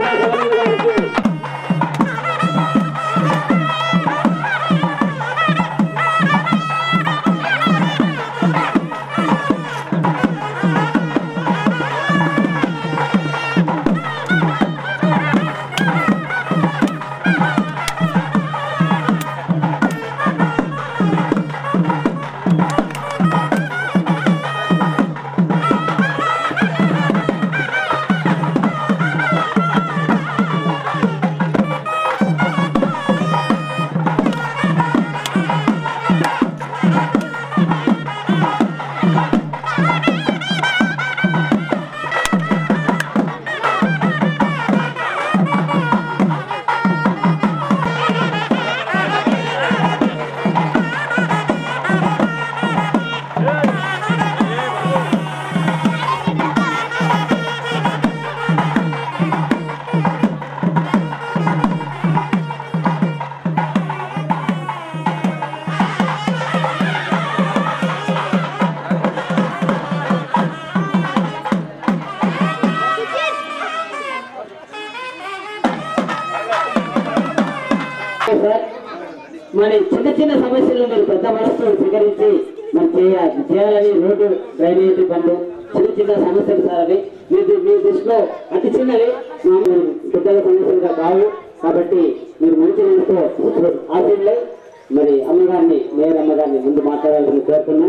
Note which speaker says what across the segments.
Speaker 1: Sir మరి చిన్న చిన్న సమస్యలను మీరు పెద్ద మనసుతో స్వీకరించి మరి చేయాలి చేయాలని రోడ్డు డ్రైనేజీ పనులు చిన్న చిన్న సమస్యలు సార్ అవి మీ ది- మీ దృష్టిలో అతి చిన్నవి మామూలు పెద్దల సమస్యలుగా కావు కాబట్టి మీరు మంచి మనసుతో ఆశీర్లై మరి అమ్మగారిని మేయర్ అమ్మగారిని ముందు మాట్లాడాలని కోరుతున్నాం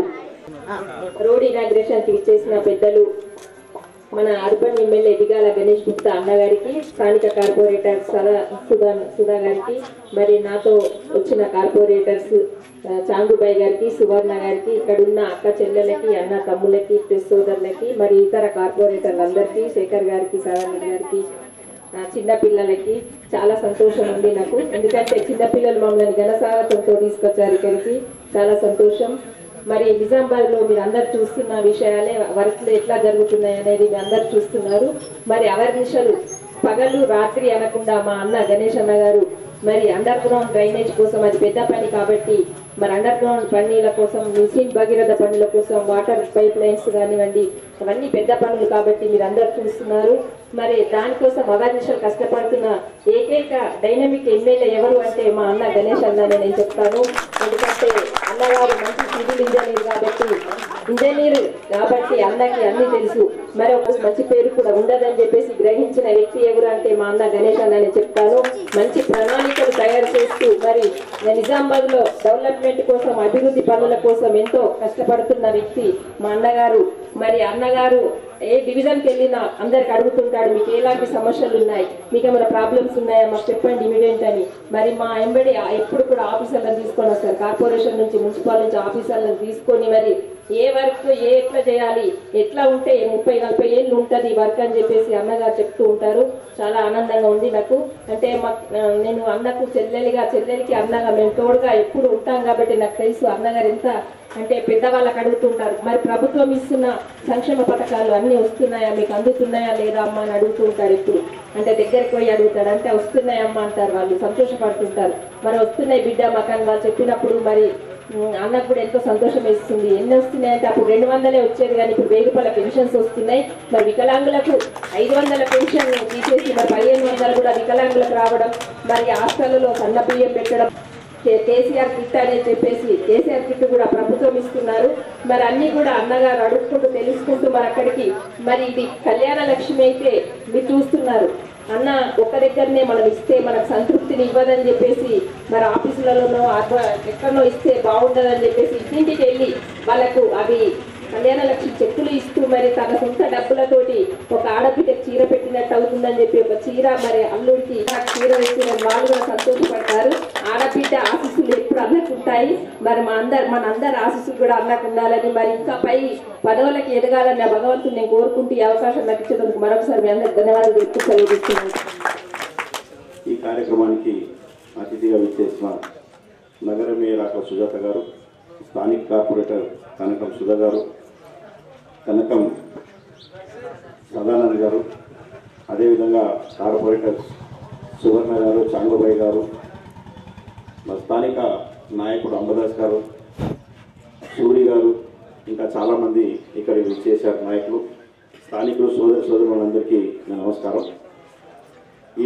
Speaker 2: రోడ్ ఇనాగ్రేషన్ కి చేసిన పెద్దలు మన అర్బన్ ఎమ్మెల్యే దిగాల గణేష్ గుప్తా అన్నగారికి స్థానిక కార్పొరేటర్ సదా సుధా సుధా గారికి మరి నాతో వచ్చిన కార్పొరేటర్స్ ఆ, చాంగుబాయ్ గారికి సువర్ణ గారికి ఇక్కడున్న అక్క చెల్లెలకి అన్న తమ్ములకి ప్రెస్ సోదరులకి మరి ఇతర కార్పొరేటర్లందరికీ శేఖర్ గారికి సదానంద్ గారికి ఆ, చిన్న పిల్లలకి చాలా సంతోషం ఉంది నాకు ఎందుకంటే చిన్న పిల్లలు మమ్మల్ని ఘనసాగతంతో తీసుకొచ్చారు ఇక్కడికి చాలా సంతోషం మరి నిజామాబాద్ లో మీరు అందరు చూస్తున్న విషయాలే వర్క్లు ఎట్లా జరుగుతున్నాయి అనేది మీరు అందరు చూస్తున్నారు మరి అవర్నిషలు పగలు రాత్రి అనకుండా మా అన్న గణేష్ అన్న గారు మరి అండర్ గ్రౌండ్ డ్రైనేజ్ కోసం అది పెద్ద పని కాబట్టి మరి అండర్ గ్రౌండ్ పనుల కోసం మిషన్ భగీరథ పనుల కోసం వాటర్ పైప్ లైన్స్ కానివ్వండి అవన్నీ పెద్ద పనులు కాబట్టి మీరు అందరు చూస్తున్నారు మరి దానికోసం అవేర్నెస్ కష్టపడుతున్న ఏకైక డైనమిక్ ఎమ్మెల్యే ఎవరు అంటే మా అన్న గణేష్ అన్న నేను చెప్తాను ఎందుకంటే అన్నగారు మంచి సివిల్ ఇంజనీర్ కాబట్టి ఇంజనీర్ కాబట్టి అన్నకి అన్ని తెలుసు మరి ఒక మంచి పేరు కూడా ఉండదని చెప్పేసి గ్రహించిన వ్యక్తి ఎవరు అంటే మా అన్న గణేష్ అన్న నేను చెప్తాను మంచి ప్రణాళికలు తయారు చేస్తూ మరి నిజామాబాద్ లో డెవలప్మెంట్ కోసం అభివృద్ధి పనుల కోసం ఎంతో కష్టపడుతున్న వ్యక్తి మా అన్నగారు మరి అన్నగారు ఏ డివిజన్కి వెళ్ళినా అందరికి అడుగుతుంటాడు మీకు ఎలాంటి సమస్యలు ఉన్నాయి మీకు ఏమైనా ప్రాబ్లమ్స్ ఉన్నాయా మాకు చెప్పండి ఇమీడియట్ అని మరి మా ఎంబడి ఎప్పుడు కూడా ఆఫీసర్లను తీసుకొని వస్తారు కార్పొరేషన్ నుంచి మున్సిపల్ నుంచి ఆఫీసర్లను తీసుకొని మరి ఏ వర్క్ ఏ ఎట్లా చేయాలి ఎట్లా ఉంటే ముప్పై నలభై ఏళ్ళు ఉంటుంది వర్క్ అని చెప్పేసి అన్నగారు చెప్తూ ఉంటారు చాలా ఆనందంగా ఉంది నాకు అంటే మా నేను అన్నకు చెల్లెలిగా చెల్లెలికి అన్నగా మేము తోడుగా ఎప్పుడు ఉంటాం కాబట్టి నాకు తెలుసు అన్నగారు ఎంత అంటే పెద్దవాళ్ళకి అడుగుతుంటారు మరి ప్రభుత్వం ఇస్తున్న సంక్షేమ పథకాలు అన్నీ వస్తున్నాయా మీకు అందుతున్నాయా లేదా అమ్మా అని అడుగుతూ ఉంటారు ఇప్పుడు అంటే దగ్గరికి పోయి అడుగుతాడు అంటే వస్తున్నాయమ్మా అంటారు వాళ్ళు సంతోషపడుతుంటారు మరి వస్తున్నాయి బిడ్డ మాకని వాళ్ళు చెప్పినప్పుడు మరి ఉమ్, అన్నకు కూడా ఎంతో సంతోషం వేస్తుంది ఎన్ని వస్తున్నాయి అంటే అప్పుడు రెండు వందలే వచ్చేది కానీ ఇప్పుడు వెయ్యి రూపాయల పెన్షన్స్ వస్తున్నాయి మరి వికలాంగులకు ఐదు వందల పెన్షన్ తీసేసి మరి పదిహేను వందలు కూడా వికలాంగులకు రావడం మరి హాస్టల్లో సన్న బియ్యం పెట్టడం కే- కేసీఆర్ కిట్ అనేది చెప్పేసి కేసీఆర్ కిట్ కూడా ప్రభుత్వం ఇస్తున్నారు మరి అన్ని కూడా అన్నగారు అడుగుకుంటూ తెలుసుకుంటూ మరి అక్కడికి మరి ఇది కళ్యాణ లక్ష్మి అయితే మీరు చూస్తున్నారు అన్న ఒక్క దగ్గరనే మనం ఇస్తే మనకు సంతృప్తిని ఇవ్వదని చెప్పేసి మరి ఆఫీసులలోనో అథవా ఎక్కడనో ఇస్తే బాగుండదని చెప్పేసి ఇంటింటికి వెళ్ళి వాళ్ళకు అవి కళ్యాణ లక్ష్మి చెక్కులు ఇస్తూ మరి తన సొంత డబ్బులతోటి ఒక ఆడబిడ్డకి చీర పెట్టినట్టు అవుతుందని చెప్పి ఒక చీర మరి అల్లుడికి నాకు చీర ఇచ్చిన వాళ్ళు కూడా సంతోషపడతారు ఆడబిడ్డ ఆశీస్సులు ఎప్పుడు అన్నకు ఉంటాయి మరి మా అందరు మన అందరి ఆశీస్సులు కూడా అన్నకు ఉండాలని మరి ఇంకా పై పదవులకు ఎదగాలని ఆ భగవంతుని నేను కోరుకుంటూ ఈ అవకాశం నాకు ఇచ్చినందుకు మరొకసారి మీ అందరికి ధన్యవాదాలు చెప్తూ సెలవుస్తున్నాను
Speaker 3: ఈ కార్యక్రమానికి అతిథిగా విచ్చేసిన నగర మేయర్ ఆకల సుజాత గారు స్థానిక కార్పొరేటర్ కనకం సుధా గారు కనకం సదానంద్ గారు అదేవిధంగా కార్పొరేటర్ సువర్ణ గారు చాంగుబాయి గారు మా స్థానిక నాయకుడు అంబదాస్ గారు సూరి గారు ఇంకా చాలామంది ఇక్కడ విచ్చేశారు నాయకులు స్థానికులు సోదర సోదరులందరికీ నా నమస్కారం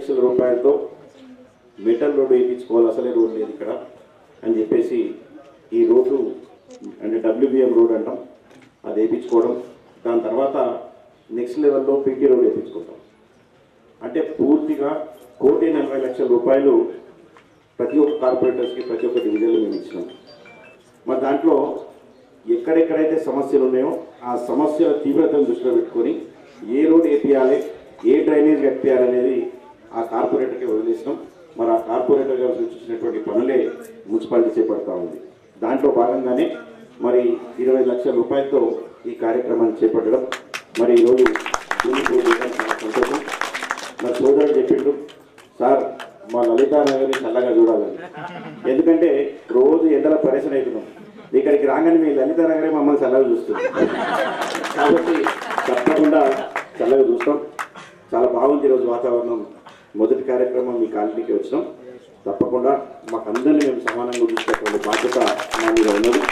Speaker 3: లక్షల రూపాయలతో మెటల్ రోడ్డు వేయించుకోవాలి అసలే రోడ్ లేదు ఇక్కడ అని చెప్పేసి ఈ రోడ్డు అంటే డబ్ల్యూబిఎం రోడ్ అంటాం అది వేయించుకోవడం దాని తర్వాత నెక్స్ట్ లెవెల్లో పీటీ రోడ్ వేయించుకుంటాం అంటే పూర్తిగా కోటి నలభై లక్షల రూపాయలు ప్రతి ఒక్క కార్పొరేటర్స్కి ప్రతి ఒక్క డివిజన్లో మేము ఇచ్చినాం మరి దాంట్లో ఎక్కడెక్కడైతే సమస్యలు ఉన్నాయో ఆ సమస్యల తీవ్రతను దృష్టిలో పెట్టుకొని ఏ రోడ్ వేపియాలి ఏ డ్రైనేజ్ కట్టియాలి అనేది ఆ కార్పొరేటర్కి వదిలేసినాం మరి ఆ కార్పొరేటర్ గారు సూచించినటువంటి పనులే మున్సిపాలిటీ చేపడతా ఉంది దాంట్లో భాగంగానే మరి ఇరవై లక్షల రూపాయలతో ఈ కార్యక్రమాన్ని చేపట్టడం మరి ఈరోజు భూమి పూజ చేయడం చాలా సంతోషం మరి సోదరుడు చెప్పిండు సార్ మా లలితా నగర్ని చల్లగా చూడాలని ఎందుకంటే రోజు ఎండల పరిశ్రమ అవుతున్నాం ఇక్కడికి రాగానే మీ లలితా నగరే మమ్మల్ని చల్లగా చూస్తుంది కాబట్టి తప్పకుండా చల్లగా చూస్తాం చాలా బాగుంది ఈరోజు వాతావరణం మొదటి కార్యక్రమం మీ కాలనీకి వచ్చినాం తప్పకుండా మాకందరినీ మేము సమానంగా చూసేటువంటి బాధ్యత మా మీద ఉన్నది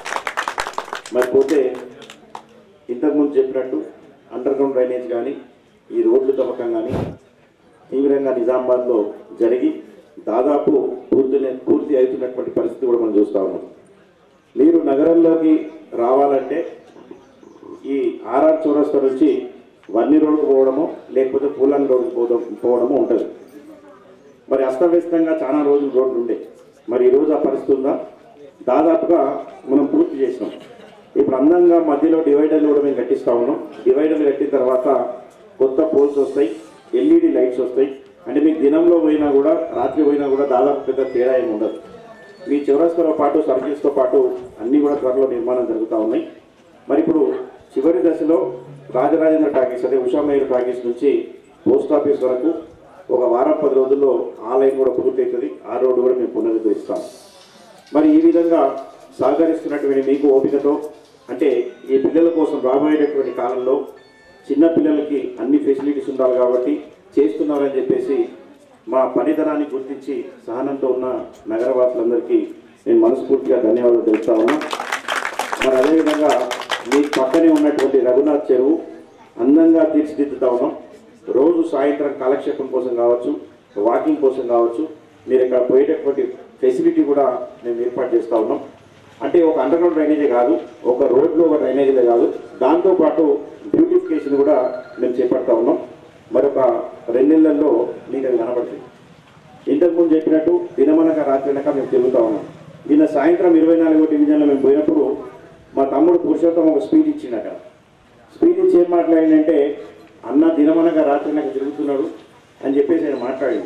Speaker 3: మరి పోతే ఇంతకుముందు చెప్పినట్టు అండర్ గ్రౌండ్ డ్రైనేజ్ కానీ ఈ రోడ్లు తవ్వకం కానీ తీవ్రంగా నిజామాబాద్లో జరిగి దాదాపు పూర్తి పూర్తి అవుతున్నటువంటి పరిస్థితి కూడా మనం చూస్తా ఉన్నాం మీరు నగరంలోకి రావాలంటే ఈ ఆర్ఆర్ చౌరస్తా నుంచి వన్ని రోడ్డుకు పోవడము లేకపోతే పూలం రోడ్డుకు పోవడం పోవడము ఉంటుంది మరి అస్తవ్యస్తంగా చాలా రోజులు రోడ్లు ఉండే మరి ఈరోజు ఆ పరిస్థితి ఉందా దాదాపుగా మనం పూర్తి చేసినాం ఇప్పుడు అందంగా మధ్యలో డివైడర్లు కూడా మేము కట్టిస్తా ఉన్నాం డివైడర్లు కట్టిన తర్వాత కొత్త పోల్స్ వస్తాయి ఎల్ఈడి లైట్స్ వస్తాయి అంటే మీకు దినంలో పోయినా కూడా రాత్రి పోయినా కూడా దాదాపు పెద్ద తేడా ఏమి ఉండదు మీ చౌరస్తాతో పాటు సర్వీస్తో పాటు అన్నీ కూడా త్వరలో నిర్మాణం జరుగుతూ ఉన్నాయి మరి ఇప్పుడు చివరి దశలో రాజరాజేంద్ర టాకీస్ అదే ఉషామయూర్ టాకీస్ నుంచి పోస్ట్ ఆఫీస్ వరకు ఒక వారం పది రోజుల్లో ఆ లైన్ కూడా పూర్తవుతుంది ఆ రోడ్డు కూడా మేము పునరుద్ధరిస్తాం మరి ఈ విధంగా సహకరిస్తున్నటువంటి మీకు ఓపికతో అంటే ఈ పిల్లల కోసం రాబోయేటటువంటి కాలంలో చిన్న పిల్లలకి అన్ని ఫెసిలిటీస్ ఉండాలి కాబట్టి చేస్తున్నారని చెప్పేసి మా పనితనాన్ని గుర్తించి సహనంతో ఉన్న నగరవాసులందరికీ నేను మనస్ఫూర్తిగా ధన్యవాదాలు తెలుపుతా ఉన్నా మరి అదేవిధంగా మీ పక్కనే ఉన్నటువంటి రఘునాథ్ చెరువు అందంగా తీర్చిదిద్దుతా ఉన్నాం రోజు సాయంత్రం కాలక్షేపం కోసం కావచ్చు వాకింగ్ కోసం కావచ్చు మీరు ఇక్కడ పోయేటటువంటి ఫెసిలిటీ కూడా మేము ఏర్పాటు చేస్తూ ఉన్నాం అంటే ఒక అండర్ గ్రౌండ్ డ్రైనేజే కాదు ఒక రోడ్లో ఒక డ్రైనేజీలే కాదు దాంతోపాటు బ్యూటిఫికేషన్ కూడా మేము చేపడతా ఉన్నాం మరొక రెండు నెలల్లో మీకు అది కనబడుతుంది ఇంతకుముందు చెప్పినట్టు దినమనక రాత్రినక మేము తిరుగుతా ఉన్నాం నిన్న సాయంత్రం ఇరవై నాలుగో డివిజన్లో మేము పోయినప్పుడు మా తమ్ముడు పురుషోత్తం ఒక స్పీచ్ ఇచ్చిండు అక్కడ స్పీచ్ ఇచ్చి ఏం మాట్లాడిందంటే అన్న దినమనక రాత్రినక తిరుగుతున్నాడు అని చెప్పేసి ఆయన మాట్లాడింది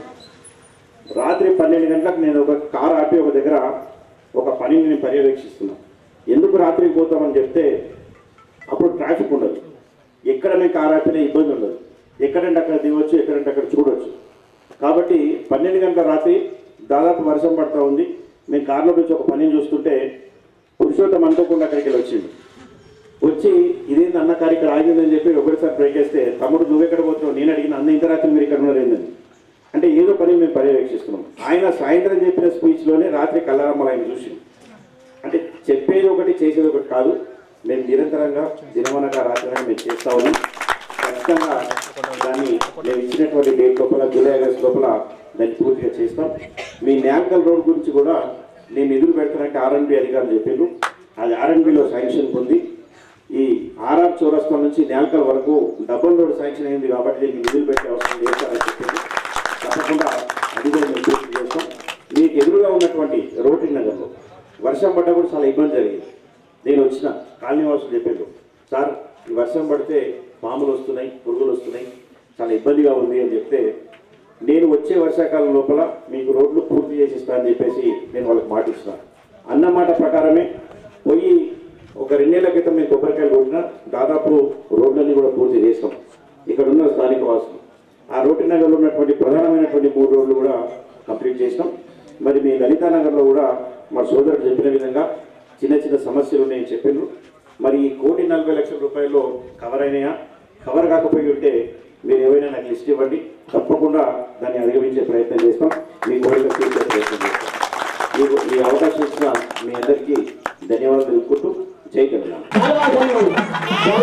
Speaker 3: రాత్రి పన్నెండు గంటలకు నేను ఒక కారు ఆపి ఒక దగ్గర ఒక పనిని నేను పర్యవేక్షిస్తున్నా ఎందుకు రాత్రికి పోతామని చెప్తే అప్పుడు ట్రాఫిక్ ఉండదు ఎక్కడ మేము కారు ఆపినా ఇబ్బంది ఉండదు ఎక్కడంటే అక్కడ దిగవచ్చు ఎక్కడంటే అక్కడ చూడవచ్చు కాబట్టి పన్నెండు గంటల రాత్రి దాదాపు వర్షం పడతా ఉంది మేము కారులో నుంచి ఒక పనిని చూస్తుంటే పురుషోత్తం అనుకోకుండా అక్కడికి వెళ్ళి వచ్చింది వచ్చి ఇదేంది అన్న కారు ఇక్కడ ఆగిందని చెప్పి ఒకటిసారి బ్రేక్ వేస్తే తమ్ముడు నువ్వెక్కడ పోతున్నావు నేను అడిగిన అన్న ఇంత రాత్రి మీరు ఇక్కడ ఉన్నారు ఏందని అంటే ఏదో పని మేము పర్యవేక్షిస్తున్నాం ఆయన సాయంత్రం చెప్పిన స్పీచ్లోనే రాత్రి కల్లారమ్మలు ఆయన చూసింది అంటే చెప్పేది ఒకటి చేసేది ఒకటి కాదు మేము నిరంతరంగా దినమనగా రాత్రి మేము చేస్తా ఉన్నాం ఖచ్చితంగా దాన్ని మేము ఇచ్చినటువంటి డేట్ లోపల జూలై ఆగస్ట్ లోపల దాన్ని పూర్తిగా చేస్తాం మీ న్యాల్కల్ రోడ్ గురించి కూడా నేను నిధులు పెడతానంటే ఆర్ఎన్బి అధికారులు చెప్పారు అది ఆర్ఎన్బిలో శాంక్షన్ పొంది ఈ ఆర్ఆర్ చౌరస్తా నుంచి న్యాల్కల్ వరకు డబుల్ రోడ్ శాంక్షన్ అయింది కాబట్టి దీనికి నిధులు పెట్టే అవసరం చేస్తారని చెప్పారు తప్పకుండా అది కూడా మేము పూర్తి చేస్తాం మీకు ఎదురుగా ఉన్నటువంటి రోటరీ నగర్లో వర్షం పడ్డప్పుడు చాలా ఇబ్బంది జరిగింది నేను వచ్చిన కాలనీవాసులు చెప్పారు సార్ ఈ వర్షం పడితే పాములు వస్తున్నాయి పురుగులు వస్తున్నాయి చాలా ఇబ్బందిగా ఉంది అని చెప్తే నేను వచ్చే వర్షాకాలం లోపల మీకు రోడ్లు పూర్తి చేసిస్తా అని చెప్పేసి నేను వాళ్ళకి మాట ఇస్తున్నాను అన్న మాట ప్రకారమే పోయి ఒక రెండేళ్ల క్రితం మేము కొబ్బరికాయలు కొట్టిన దాదాపు రోడ్లన్నీ కూడా పూర్తి చేస్తాం ఇక్కడ ఉన్న స్థానిక వాసులు ఆ రోడ్డు నగర్లో ఉన్నటువంటి ప్రధానమైనటువంటి మూడు రోడ్లు కూడా కంప్లీట్ చేసినాం మరి మీ లలితా నగర్లో కూడా మా సోదరుడు చెప్పిన విధంగా చిన్న చిన్న సమస్యలు ఉన్నాయని చెప్పిండ్రు మరి ఈ కోటి నలభై లక్షల రూపాయల్లో కవర్ అయినాయా కవర్ కాకపోయి ఉంటే మీరు ఏవైనా నాకు లిస్ట్ ఇవ్వండి తప్పకుండా దాన్ని అధిగమించే ప్రయత్నం చేస్తాం మీ కోరిక తీర్చే ప్రయత్నం చేస్తాం మీకు ఈ అవకాశం ఇచ్చిన మీ అందరికీ ధన్యవాదాలు తెలుపుకుంటూ జై తెలంగాణ
Speaker 1: ధన్యవాదాలు.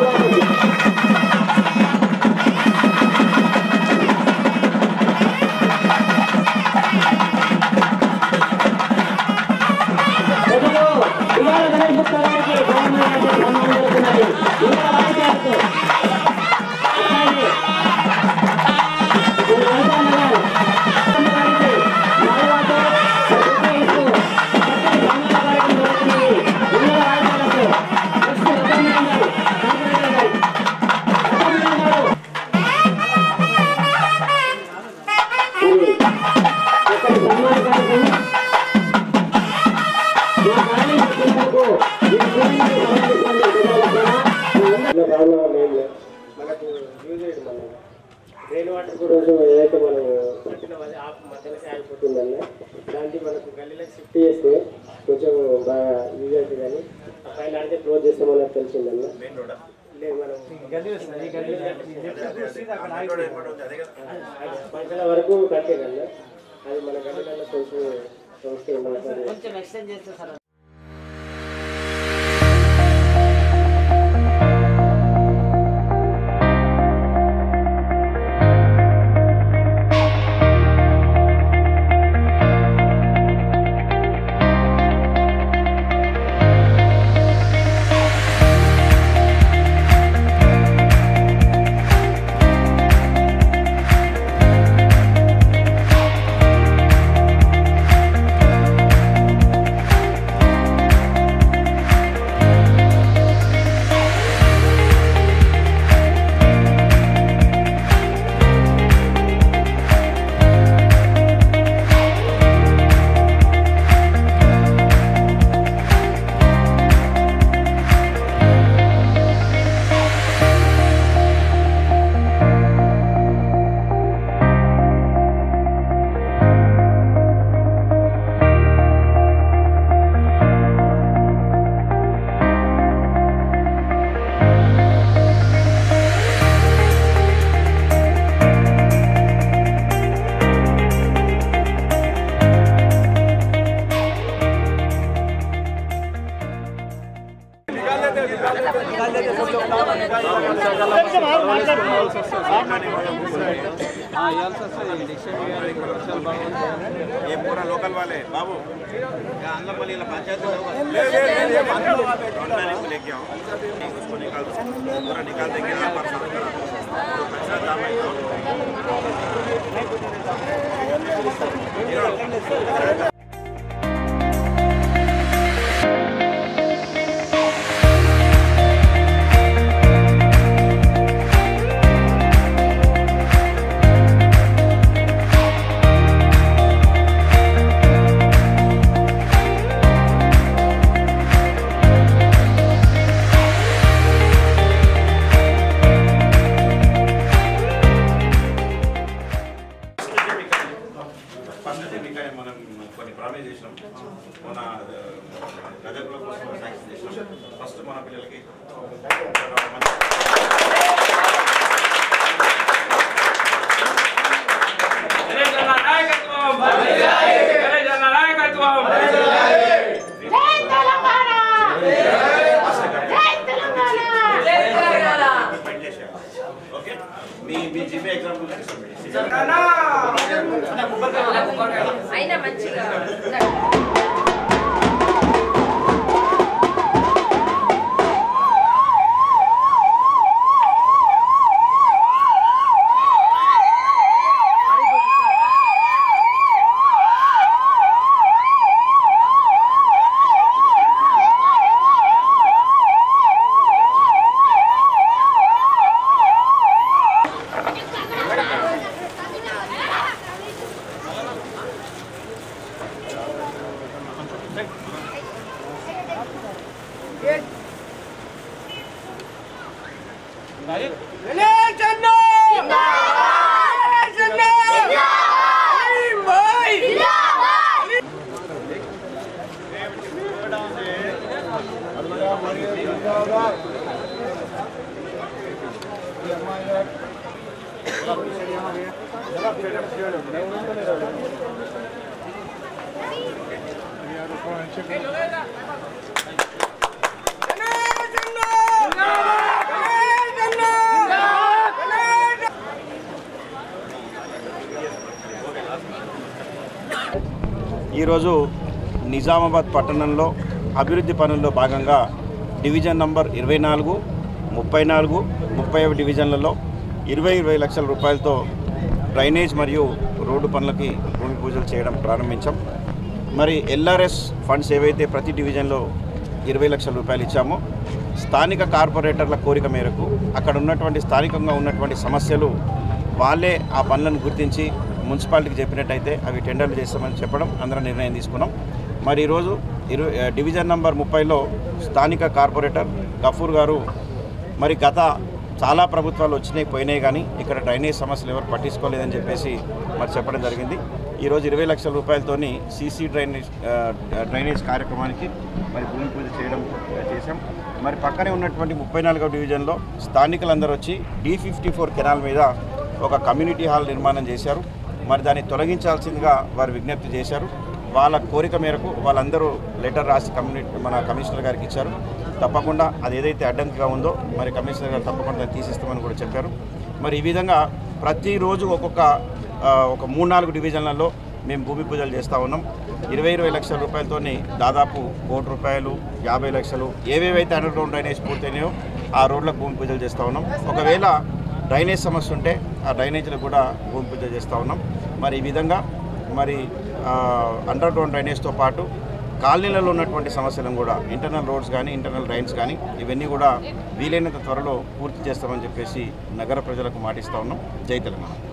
Speaker 1: ధన్యవాదాలు.
Speaker 4: ఏదైతే మనం పట్టిన అది ఆఫ్ మధ్యలోకి ఆగిపోతుందన్న దాన్ని మనకు గల్లీలోకి షిఫ్ట్ చేస్తే కొంచెం బాగా యూజ్ అవుతుంది కానీ ఆ పైన అంటే క్లోజ్ చేస్తామన్నది తెలిసిందన్న లేదు మనం గల్లీ వస్తుంది ఈ గల్లీ పంచల వరకు కట్టేదన్న అది మన గల్లీలలో కొంచెం సంస్థ మాట్లాడి
Speaker 1: కొంచెం ఎక్స్టెండ్ చేస్తే సార్
Speaker 3: ये पूरा लोकल वाले बाबू क्या अंदर वाली वाला पंचायत में होगा ले ले ले ले मैंने को लेके आओ उसको निकाल दो पूरा निकाल देंगे आप पर साफ करा दो तो कचरा दाम है ఫస్ట్ ఎన్నిక మనం కొన్ని ప్రామిస్ చేసినాం మన గజకుల కోసం సాక్స్ చేసినాం ఫస్ట్ మన పిల్లలకి
Speaker 5: తెలంగాణ నాయకత్వం తెలంగాణ నాయకత్వం
Speaker 3: పని చేసేయాలి ఓకే మీ మీ జిమ్ ఎగ్జాంపుల్
Speaker 2: అయినా మంచిగా
Speaker 3: ఈరోజు నిజామాబాద్ పట్టణంలో అభివృద్ధి పనుల్లో భాగంగా డివిజన్ నంబర్ ఇరవై నాలుగు ముప్పై నాలుగు ముప్పై డివిజన్లలో ఇరవై ఇరవై లక్షల రూపాయలతో డ్రైనేజ్ మరియు రోడ్డు పనులకి భూమి పూజలు చేయడం ప్రారంభించాం మరి ఎల్ఆర్ఎస్ ఫండ్స్ ఏవైతే ప్రతి డివిజన్లో ఇరవై లక్షల రూపాయలు ఇచ్చామో స్థానిక కార్పొరేటర్ల కోరిక మేరకు అక్కడ ఉన్నటువంటి స్థానికంగా ఉన్నటువంటి సమస్యలు వాళ్ళే ఆ పనులను గుర్తించి మున్సిపాలిటీకి చెప్పినట్టయితే అవి టెండర్లు చేస్తామని చెప్పడం అందరం నిర్ణయం తీసుకున్నాం మరి ఈరోజు ఇరు డివిజన్ నంబర్ ముప్పైలో స్థానిక కార్పొరేటర్ గఫూర్ గారు మరి గత చాలా ప్రభుత్వాలు వచ్చినాయి పోయినాయి కానీ ఇక్కడ డ్రైనేజ్ సమస్యలు ఎవరు పట్టించుకోలేదని చెప్పేసి మరి చెప్పడం జరిగింది ఈరోజు ఇరవై లక్షల రూపాయలతోని సీసీ డ్రైనేజ్ ఆ, డ్రైనేజ్ కార్యక్రమానికి మరి భూమి పూజ చేయడం చేశాం మరి పక్కనే ఉన్నటువంటి ముప్పై నాలుగవ డివిజన్లో స్థానికులందరూ వచ్చి డి ఫిఫ్టీ ఫోర్ కెనాల్ మీద ఒక కమ్యూనిటీ హాల్ నిర్మాణం చేశారు మరి దాన్ని తొలగించాల్సిందిగా వారు విజ్ఞప్తి చేశారు వాళ్ళ కోరిక మేరకు వాళ్ళందరూ లెటర్ రాసి కమ్యూనిటీ మన కమిషనర్ గారికి ఇచ్చారు తప్పకుండా అది ఏదైతే అడ్డంకిగా ఉందో మరి కమిషనర్ గారు తప్పకుండా దాన్ని తీసిస్తామని కూడా చెప్పారు మరి ఈ విధంగా ప్రతిరోజు ఒక్కొక్క ఆ, ఒక మూడు నాలుగు డివిజన్లలో మేము భూమి పూజలు చేస్తూ ఉన్నాం ఇరవై ఇరవై లక్షల రూపాయలతోని దాదాపు కోటి రూపాయలు యాభై లక్షలు ఏవేవైతే అండర్ గ్రౌండ్ డ్రైనేజ్ పూర్తయినాయో ఆ రోడ్లకు భూమి పూజలు చేస్తూ ఉన్నాం ఒకవేళ డ్రైనేజ్ సమస్య ఉంటే ఆ డ్రైనేజీలకు కూడా భూమి పూజ చేస్తూ ఉన్నాం మరి ఈ విధంగా మరి అండర్ గ్రౌండ్ డ్రైనేజ్తో పాటు కాలనీలలో ఉన్నటువంటి సమస్యలను కూడా ఇంటర్నల్ రోడ్స్ కానీ ఇంటర్నల్ డ్రైన్స్ కానీ ఇవన్నీ కూడా వీలైనంత త్వరలో పూర్తి చేస్తామని చెప్పేసి నగర ప్రజలకు మాటిస్తూ ఉన్నాం జై తెలంగాణ